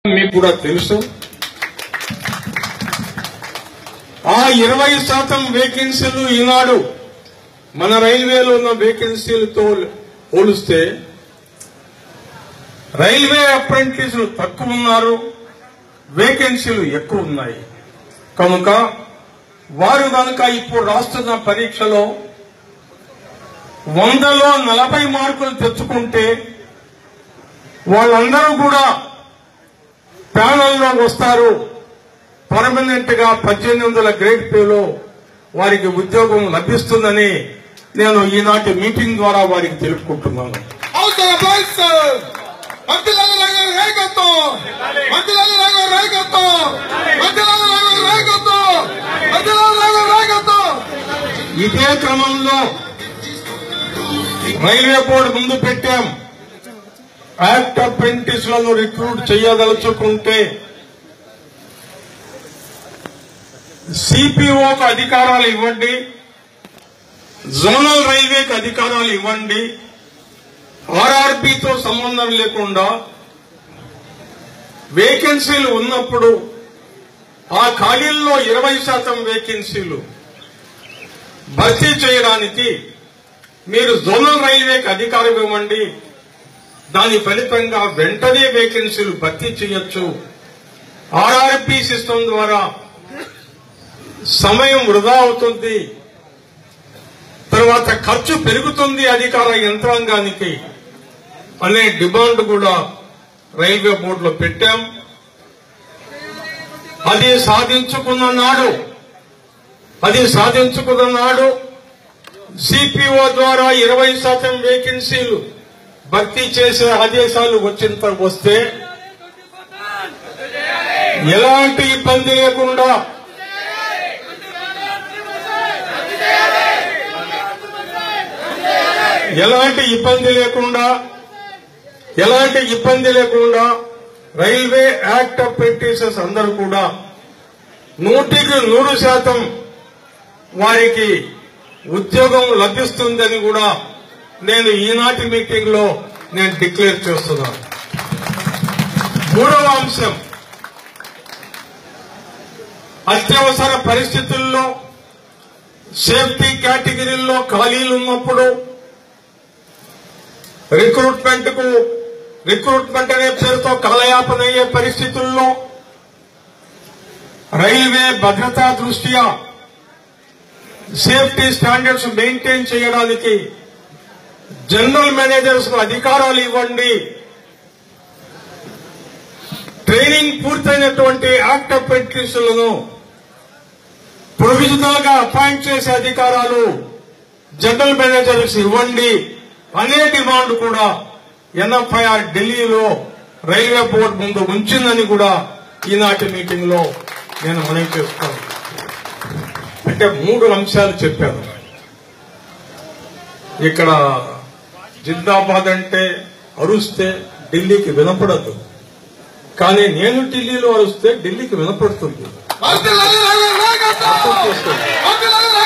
మీకు కూడా తెలుసు ఆ ఇరవై శాతం వేకెన్సీలు ఈనాడు మన రైల్వేలో ఉన్న వేకెన్సీలతో పోలిస్తే రైల్వే అప్రెంటిస్లు తక్కువ ఉన్నారు వేకెన్సీలు ఎక్కువ ఉన్నాయి కనుక వారు కనుక ఇప్పుడు రాస్తున్న పరీక్షలో వందలో నలభై మార్కులు తెచ్చుకుంటే వాళ్ళందరూ కూడా ప్యానల్లో వస్తారు పర్మనెంట్ గా పద్దెనిమిది వందల గ్రేడ్ పేలో వారికి ఉద్యోగం లభిస్తుందని నేను ఈనాటి మీటింగ్ ద్వారా వారికి తెలుపుకుంటున్నాను అవసర బాయ్స్ మంత్రిలాగా లాగా రేగొద్దు మంత్రిలాగా లాగా రేగొద్దు మంత్రిలాగా లాగా రేగొద్దు మంత్రిలాగా లాగా రేగొద్దు ఇదే క్రమంలో రైల్వే బోర్డు ముందు పెట్టాం యాక్ట్ అప్రెంటిస్ లను రిక్రూట్ చేయదలుచుకుంటే సిపిఓకు అధికారాలు ఇవ్వండి జోనల్ రైల్వేకి అధికారాలు ఇవ్వండి ఆర్ఆర్బితో సంబంధం లేకుండా వేకెన్సీలు ఉన్నప్పుడు ఆ ఖాళీల్లో ఇరవై శాతం వేకెన్సీలు భర్తీ చేయడానికి మీరు జోనల్ రైల్వేకి అధికారం ఇవ్వండి దాని ఫలితంగా వెంటనే వేకెన్సీలు భర్తీ చేయొచ్చు ఆర్ఆర్పి సిస్టమ్ ద్వారా సమయం వృధా అవుతుంది తర్వాత ఖర్చు పెరుగుతుంది అధికార యంత్రాంగానికి అనే డిమాండ్ కూడా రైల్వే బోర్డులో పెట్టాం అది సాధించుకున్న నాడు అది సాధించుకున్న నాడు సిపిఓ ద్వారా ఇరవై శాతం వేకెన్సీలు భర్తీ చేసే ఆదేశాలు వచ్చిన వస్తే ఎలాంటి ఇబ్బంది లేకుండా ఎలాంటి ఇబ్బంది లేకుండా ఎలాంటి ఇబ్బంది లేకుండా రైల్వే యాక్ట్ అప్రెంటిసెస్ అందరూ కూడా నూటికి నూరు శాతం వారికి ఉద్యోగం లభిస్తుందని కూడా నేను ఈనాటి మీటింగ్ లో నేను డిక్లేర్ చేస్తున్నాను మూడవ అంశం అత్యవసర పరిస్థితుల్లో సేఫ్టీ కేటగిరీల్లో ఖాళీలు ఉన్నప్పుడు రిక్రూట్మెంట్ కు రిక్రూట్మెంట్ అనే పేరుతో కాలయాపన అయ్యే పరిస్థితుల్లో రైల్వే భద్రతా దృష్ట్యా సేఫ్టీ స్టాండర్డ్స్ మెయింటైన్ చేయడానికి జనరల్ మేనేజర్స్ కు అధికారాలు ఇవ్వండి ట్రైనింగ్ పూర్తయినటువంటి యాక్ట్ అప్రెంటిస్లను ప్రొవిజనల్ గా అపాయింట్ చేసే అధికారాలు జనరల్ మేనేజర్స్ ఇవ్వండి అనే డిమాండ్ కూడా ఎన్ఎఫ్ఐఆర్ ఢిల్లీలో రైల్వే బోర్డు ముందు ఉంచిందని కూడా ఈనాటి మీటింగ్ లో నేను మనవి చేస్తాను అంటే మూడు అంశాలు చెప్పాను ఇక్కడ జిందాబాద్ అంటే అరుస్తే ఢిల్లీకి వినపడదు కానీ నేను ఢిల్లీలో అరుస్తే ఢిల్లీకి వినపడుతుంది మంత్రిలాగా లాగా రేగొద్దు అర్థం చేసుకోండి మంత్రిలాగా